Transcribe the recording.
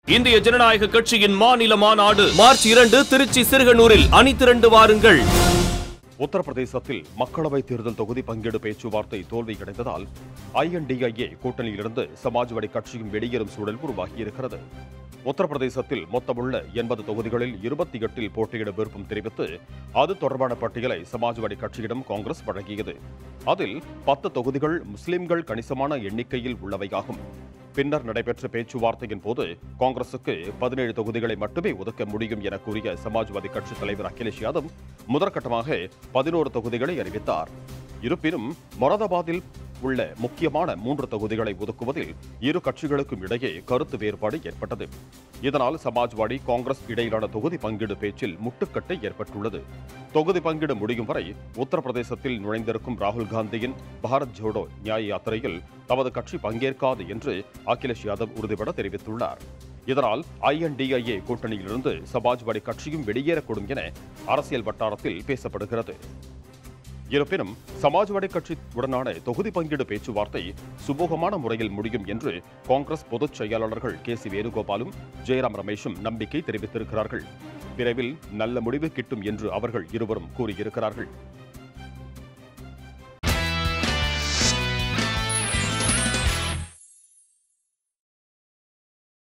இந்திய ஜனநாயக கட்சியின் மாநில மாநாடு மார்ச் இரண்டு திருச்சி சிறுகனூரில் அணி திரண்டு வாருங்கள் உத்தரப்பிரதேசத்தில் மக்களவைத் தேர்தல் தொகுதி பங்கீடு பேச்சுவார்த்தை தோல்வியடைந்ததால் ஐஎன்டிஐஏ கூட்டணியிலிருந்து சமாஜ்வாடி கட்சியும் வெளியேறும் சூழல் உருவாகியிருக்கிறது உத்தரப்பிரதேசத்தில் மொத்தமுள்ள எண்பது தொகுதிகளில் இருபத்தி எட்டில் போட்டியிட விருப்பம் தெரிவித்து அது தொடர்பான பட்டியலை சமாஜ்வாடி கட்சியிடம் காங்கிரஸ் வழங்கியது அதில் பத்து தொகுதிகள் முஸ்லிம்கள் கணிசமான எண்ணிக்கையில் உள்ளவையாகும் பின்னர் நடைபெற்ற பேச்சுவார்த்தையின் போது காங்கிரசுக்கு பதினேழு தொகுதிகளை மட்டுமே ஒதுக்க முடியும் என கூறிய சமாஜ்வாதி கட்சி தலைவர் அகிலேஷ் யாதவ் முதற்கட்டமாக பதினோரு தொகுதிகளை அறிவித்தார் இருப்பினும் மொரதாபாத்தில் உள்ள முக்கியமான மூன்று தொகுதிகளை ஒதுக்குவதில் இரு கட்சிகளுக்கும் இடையே கருத்து வேறுபாடு ஏற்பட்டது இதனால் சமாஜ்வாடி காங்கிரஸ் இடையிலான தொகுதி பங்கீடு பேச்சில் முட்டுக்கட்டை ஏற்பட்டுள்ளது தொகுதி பங்கீடு முடியும் வரை உத்தரப்பிரதேசத்தில் நுழைந்திருக்கும் ராகுல் காந்தியின் பாரத் ஜோடோ நியாய யாத்திரையில் தமது கட்சி பங்கேற்காது என்று அகிலேஷ் யாதவ் உறுதிபட தெரிவித்துள்ளார் இதனால் ஐஎன்டிஐஏ கூட்டணியிலிருந்து சமாஜ்வாடி கட்சியும் வெளியேறக்கூடும் என அரசியல் வட்டாரத்தில் பேசப்படுகிறது இருப்பினும் சமாஜ்வாடி கட்சி உடனான தொகுதி பங்கீடு பேச்சுவார்த்தை சுமூகமான முறையில் முடியும் என்று காங்கிரஸ் பொதுச் செயலாளர்கள் கே சி வேணுகோபாலும் ஜெயராம் ரமேஷும் நம்பிக்கை தெரிவித்திருக்கிறார்கள் விரைவில் நல்ல முடிவு கிட்டும் என்று அவர்கள் இருவரும் கூறியிருக்கிறார்கள்